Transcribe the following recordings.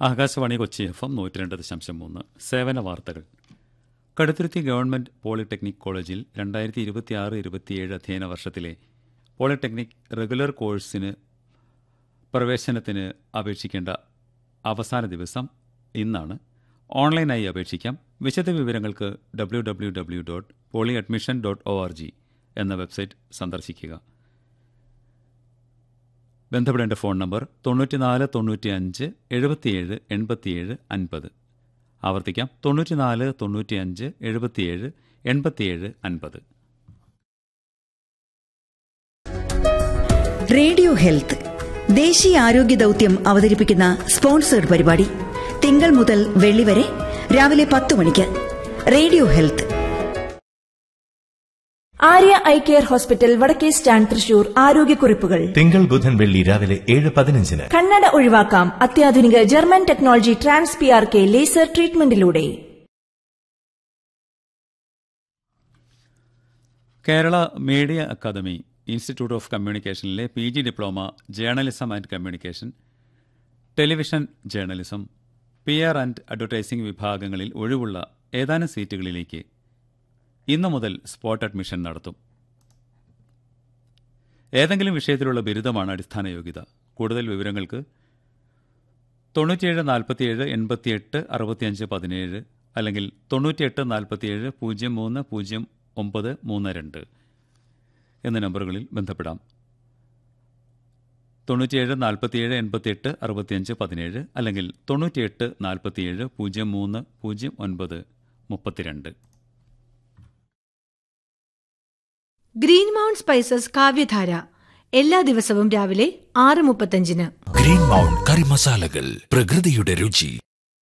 Akashvani Kochi F M നൂറ്റി രണ്ട് ദശാംശം മൂന്ന് സേവന വാർത്തകൾ കടുത്തുരുത്തി ഗവൺമെന്റ് പോളിടെക്നിക് കോളേജിൽ രണ്ടായിരത്തി ഇരുപത്തിയാറ് ഇരുപത്തിയേഴ് അധ്യയന വർഷത്തിലെ പോളിടെക്നിക് റെഗുലർ കോഴ്സിന് പ്രവേശനത്തിന് അപേക്ഷിക്കേണ്ട അവസാന ദിവസം ഇന്നാണ് ഓൺലൈനായി അപേക്ഷിക്കാം വിശദവിവരങ്ങൾക്ക് W W W dot poly admission dot O R G എന്ന വെബ്സൈറ്റ് സന്ദർശിക്കുക ബന്ധപ്പെടേണ്ട ഫോൺ നമ്പർ തൊണ്ണൂറ്റിനാല് തൊണ്ണൂറ്റിയഞ്ച് എഴുപത്തിയേഴ് എൺപത്തിയേഴ് അൻപത് ആവർത്തിക്കാം തൊണ്ണൂറ്റിനാല് തൊണ്ണൂറ്റിയഞ്ച് എഴുപത്തിയേഴ് എൺപത്തിയേഴ് അൻപത് റേഡിയോ ഹെൽത്ത് ദേശീയ ആരോഗ്യ ദൌത്യം അവതരിപ്പിക്കുന്ന സ്പോൺസേഡ് പരിപാടി തിങ്കൾ മുതൽ വെള്ളി വരെ രാവിലെ പത്ത് മണിക്ക് radio health Arya eye care hospital വടക്കേ സ്റ്റാൻഡ് തൃശൂർ ആരോഗ്യക്കുറിപ്പുകൾ തിങ്കൾ ബുധൻ വെള്ളി രാവിലെ ഏഴ് പതിനഞ്ചിന് കണ്ണട ഒഴിവാക്കാം അത്യാധുനിക German technology trans P R K laser ട്രീറ്റ്മെന്റിലൂടെ Kerala media academy institute of കമ്മ്യൂണിക്കേഷനിലെ P G diploma journalism and communication television journalism P R and advertising വിഭാഗങ്ങളിൽ ഒഴിവുള്ള ഏതാനും സീറ്റുകളിലേക്ക് ഇന്നു മുതൽ സ്പോട്ട് അഡ്മിഷൻ നടത്തും ഏതെങ്കിലും വിഷയത്തിലുള്ള ബിരുദമാണ് അടിസ്ഥാന യോഗ്യത കൂടുതൽ വിവരങ്ങൾക്ക് തൊണ്ണൂറ്റിയേഴ് നാൽപ്പത്തിയേഴ് എൺപത്തിയെട്ട് അറുപത്തിയഞ്ച് പതിനേഴ് അല്ലെങ്കിൽ തൊണ്ണൂറ്റിയെട്ട് നാൽപ്പത്തിയേഴ് പൂജ്യം മൂന്ന് പൂജ്യം ഒമ്പത് മൂന്ന് രണ്ട് എന്ന നമ്പറുകളിൽ ബന്ധപ്പെടാം തൊണ്ണൂറ്റിയേഴ് നാൽപ്പത്തിയേഴ് എൺപത്തിയെട്ട് അറുപത്തിയഞ്ച് പതിനേഴ് അല്ലെങ്കിൽ തൊണ്ണൂറ്റിയെട്ട് നാൽപ്പത്തിയേഴ് പൂജ്യം മൂന്ന് പൂജ്യം ഒൻപത് മുപ്പത്തിരണ്ട് ഗ്രീൻ മൗണ്ട് സ്പൈസസ് കാവ്യധാര എല്ലാ ദിവസവും രാവിലെ ആറ് മുപ്പത്തഞ്ചിന് ഗ്രീൻ മൗണ്ട് കറി മസാലകൾ പ്രകൃതിയുടെ രുചി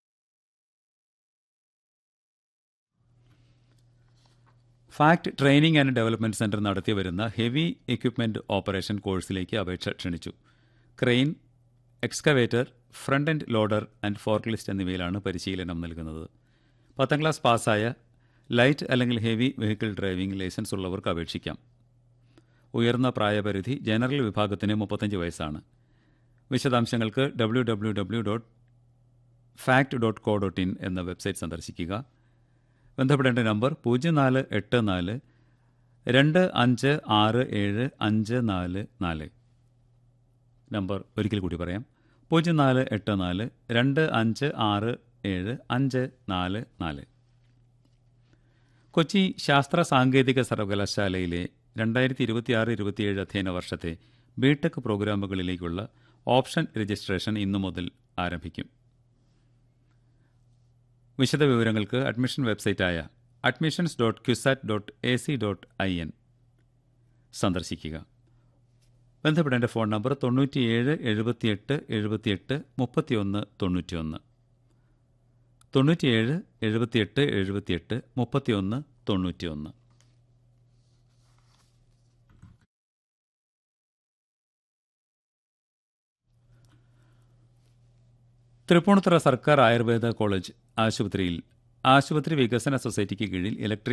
FACT training and development centre നടത്തി വരുന്ന ഹെവി എക്യുപ്മെന്റ് ഓപ്പറേഷൻ കോഴ്സിലേക്ക് അപേക്ഷ ക്ഷണിച്ചു crane excavator front end loader and forklift എന്നിവയിലാണ് പരിശീലനം നൽകുന്നത് പത്താം ക്ലാസ് പാസ്സായ ലൈറ്റ് അല്ലെങ്കിൽ ഹെവി വെഹിക്കിൾ ഡ്രൈവിംഗ് ലൈസൻസ് ഉള്ളവർക്ക് അപേക്ഷിക്കാം ഉയർന്ന പ്രായപരിധി ജനറൽ വിഭാഗത്തിന് മുപ്പത്തഞ്ച് വയസ്സാണ് വിശദാംശങ്ങൾക്ക് W W W dot FACT dot co dot in എന്ന വെബ്സൈറ്റ് സന്ദർശിക്കുക ബന്ധപ്പെടേണ്ട നമ്പർ പൂജ്യം നാല് എട്ട് നാല് രണ്ട് അഞ്ച് ആറ് ഏഴ് അഞ്ച് നാല് നാല് നമ്പർ ഒരിക്കൽ കൂടി പറയാം പൂജ്യം നാല് എട്ട് നാല് രണ്ട് അഞ്ച് ആറ് ഏഴ് അഞ്ച് നാല് നാല് കൊച്ചി ശാസ്ത്ര സാങ്കേതിക സർവകലാശാലയിലെ രണ്ടായിരത്തി ഇരുപത്തിയാറ് ഇരുപത്തിയേഴ് അധ്യയന വർഷത്തെ ബിടെക് പ്രോഗ്രാമുകളിലേക്കുള്ള ഓപ്ഷൻ രജിസ്ട്രേഷൻ ഇന്നു മുതൽ ആരംഭിക്കും വിശദവിവരങ്ങൾക്ക് അഡ്മിഷൻ വെബ്സൈറ്റായ admissions dot CUSAT dot A C dot I N സന്ദർശിക്കുക ബന്ധപ്പെടേണ്ട ഫോൺ നമ്പർ തൊണ്ണൂറ്റിയേഴ് എഴുപത്തിയെട്ട് എഴുപത്തിയെട്ട് മുപ്പത്തിയൊന്ന് തൊണ്ണൂറ്റിയൊന്ന് തൊണ്ണൂറ്റിയേഴ് എഴുപത്തിയെട്ട് എഴുപത്തിയെട്ട് മുപ്പത്തിയൊന്ന് തൊണ്ണൂറ്റിയൊന്ന് തൃപ്പൂണിത്തുറ സർക്കാർ ആയുർവേദ കോളേജ് ആശുപത്രിയിൽ ആശുപത്രി വികസന സൊസൈറ്റിക്ക് കീഴിൽ ഇലക്ട്രീഷ്യൻ